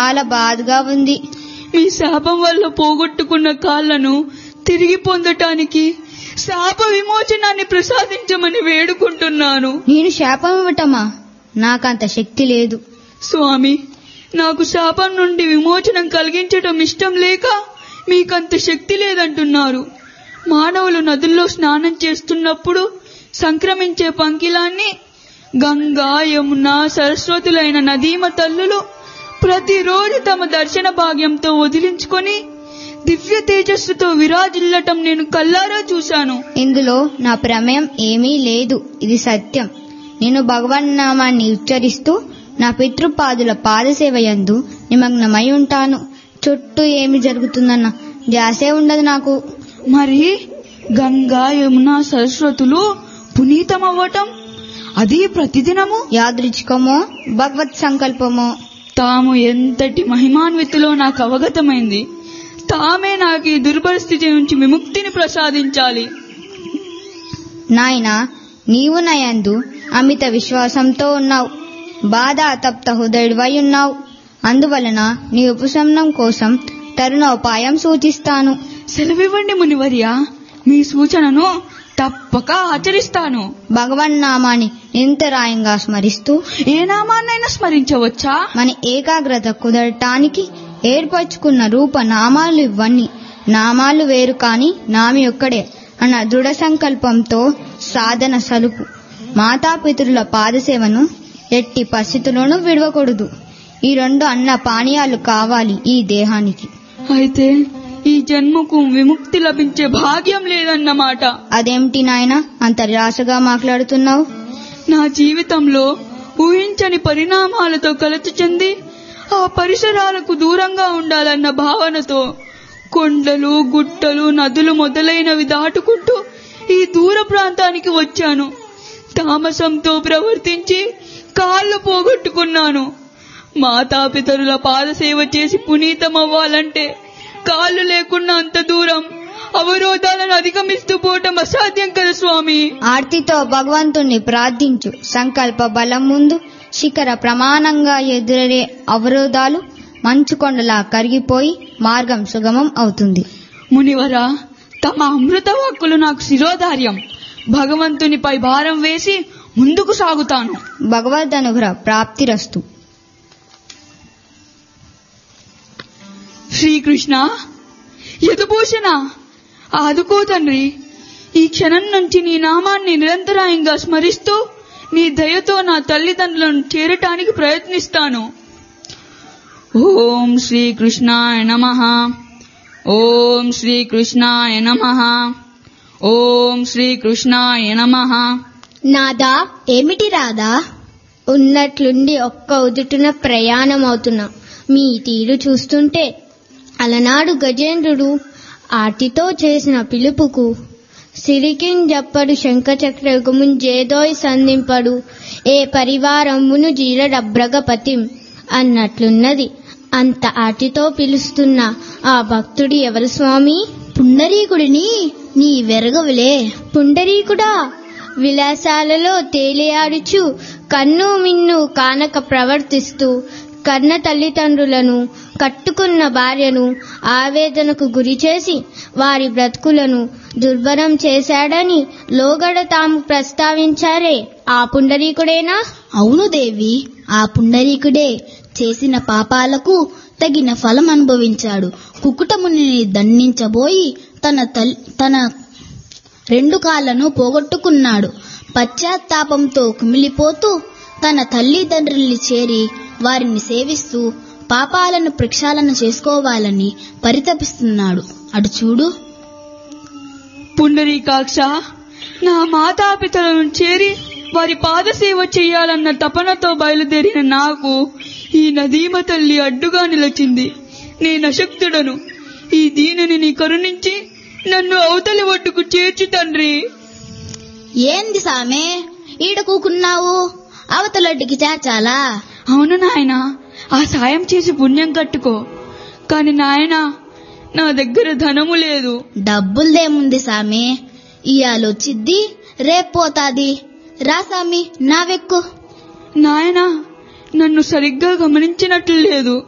చాలా బాధగా ఉంది మీ శాపం వల్ల పోగొట్టుకున్న కాళ్లను తిరిగి పొందటానికి శాప విమోచనాన్ని ప్రసాదించమని వేడుకుంటున్నాను నేను శాపం ఇవ్వటమా నాకంత శక్తి లేదు స్వామి నాకు శాపం నుండి విమోచనం కలిగించటం ఇష్టం లేక మీకంత శక్తి లేదంటున్నారు మానవులు నదుల్లో స్నానం చేస్తున్నప్పుడు సంక్రమించే పంకిలాన్ని గంగా యమున సరస్వతులైన నదీమ తల్లులు ప్రతిరోజు తమ దర్శన భాగ్యంతో వదిలించుకొని దివ్య తేజస్సుతో విరాజిల్లటం నేను కల్లారా చూశాను ఇందులో నా ప్రమేయం ఏమీ లేదు ఇది సత్యం నేను భగవన్ నామాన్ని ఉచ్చరిస్తూ నా పితృపాదుల పాదసేవయందు నిమగ్నమై ఉంటాను చుట్టూ ఏమి జరుగుతుందన్న ధ్యాసే ఉండదు నాకు మరి గంగా యమున సరస్వతులు పునీతమవ్వటం అది ప్రతిదినము యాదృచ్ఛికమో భగవత్ సంకల్పమో తాము ఎంతటి మహిమాన్వితులో నాకు అవగతమైంది తామే నాకు ఈ దుర్పరిస్థితి నుంచి విముక్తిని ప్రసాదించాలి నాయనా నీవు నయందు అమిత విశ్వాసంతో ఉన్నావు బాధ అతప్త హృదయుడివై ఉన్నావు అందువలన నీ ఉపశమనం కోసం తరుణోపాయం సూచిస్తాను సెలవివ్వండి మునివర్య మీ సూచనను తప్పక ఆచరిస్తాను భగవన్ నామాన్ని నిరంతరాయంగా స్మరిస్తూ ఏ నామాన్నైనా స్మరించవచ్చా మన ఏకాగ్రత కుదరటానికి ఏర్పరచుకున్న రూప నామాలు ఇవన్నీ నామాలు వేరు కాని నామి ఒక్కడే అన్న దృఢ సంకల్పంతో సాధన సలుపు మాతాపితరుల పాదసేవను ఎట్టి పరిస్థితుల్లోనూ విడవకూడదు ఈ రెండు అన్న పానీయాలు కావాలి ఈ దేహానికి అయితే ఈ జన్మకు విముక్తి లభించే భాగ్యం లేదన్నమాట అదేమిటి నాయన అంత నిరాశగా మాట్లాడుతున్నావు నా జీవితంలో ఊహించని పరిణామాలతో కలత చెంది ఆ పరిసరాలకు దూరంగా ఉండాలన్న భావనతో కొండలు గుట్టలు నదులు మొదలైనవి దాటుకుంటూ ఈ దూర ప్రాంతానికి వచ్చాను తామసంతో ప్రవర్తించి కాళ్ళు పోగొట్టుకున్నాను మాతాపితరుల పాదసేవ చేసి పునీతమవ్వాలంటే కాళ్ళు లేకున్నా అంత దూరం అవరోధాలను అధిగమిస్తూ పోవటం అసాధ్యం కదా స్వామి ఆర్తితో భగవంతుణ్ణి ప్రార్థించు సంకల్ప బలం ముందు శిఖర ప్రమాణంగా ఎదురయ్యే అవరోధాలు మంచుకొండలా కరిగిపోయి మార్గం సుగమం అవుతుంది మునివరా తమ అమృత వాక్కులు నాకు శిరోధార్యం భగవంతునిపై భారం వేసి ముందుకు సాగుతాను భగవద్ అనుగ్రహ ప్రాప్తిరస్తు శ్రీకృష్ణ యదుభూషణ ఆదుకో తండ్రి ఈ క్షణం నుంచి నీ నామాన్ని నిరంతరాయంగా స్మరిస్తూ నీ దయతో నా తల్లిదండ్రులను చేరటానికి ప్రయత్నిస్తాను ఓం శ్రీకృష్ణాయ నమ ఓం శ్రీకృష్ణాయ నమ ఓం శ్రీకృష్ణాయ నమ నాదా ఏమిటి రాదా ఉన్నట్లుండి ఒక్క ఉదుటున ప్రయాణం అవుతున్నా మీ తీరు చూస్తుంటే అలనాడు గజేంద్రుడు ఆర్తితో చేసిన పిలుపుకు సిరికింజప్పడు శంఖచక్రయుగమున్ జేదోయ్ సంధింపడు ఏ పరివారమును జీరడబ్రగపతిం అన్నట్లున్నది అంత ఆర్తితో పిలుస్తున్న ఆ భక్తుడు ఎవరు స్వామి పుండరీకుడిని నీ వెరగవులే పుండరీకుడా విలాసాలలో తేలియాడుచు కన్ను మిన్ను కానక ప్రవర్తిస్తూ కన్న తల్లిదండ్రులను కట్టుకున్న భార్యను ఆవేదనకు గురిచేసి వారి బ్రతుకులను దుర్భరం చేశాడని లోగడ తాము ప్రస్తావించారే ఆ పుండరీకుడేనా అవును దేవి ఆ పుండరీకుడే చేసిన పాపాలకు తగిన ఫలం అనుభవించాడు కుకుటమునిని దండించబోయి తన తల్ తన రెండు కాళ్లను పోగొట్టుకున్నాడు పశ్చాత్తాపంతో కుమిలిపోతూ తన తల్లిదండ్రుల్ని చేరి వారిని సేవిస్తూ పాపాలను ప్రక్షాళన చేసుకోవాలని పరితపిస్తున్నాడు అటు చూడు పుండరీకాక్ష నా మాతాపితలను చేరి వారి పాదసేవ చేయాలన్న తపనతో బయలుదేరిన నాకు ఈ నదీమ తల్లి అడ్డుగా నిలిచింది నేను అశక్తుడను ఈ దీనిని నీ కరుణించి నన్ను అవతలి ఒడ్డుకు చేర్చు తండ్రి ఏంది సామే ఈడ కూకున్నావు అవతలొడ్డికి చేర్చాలా అవును నాయన ఆ సాయం చేసి పుణ్యం కట్టుకో కాని నాయన నా దగ్గర ధనము లేదు డబ్బులదేముంది సామి ఇయాలొచ్చిద్ది రేపు పోతాది రా సామి నావెక్కు నాయనా నన్ను సరిగ్గా గమనించినట్లు లేదు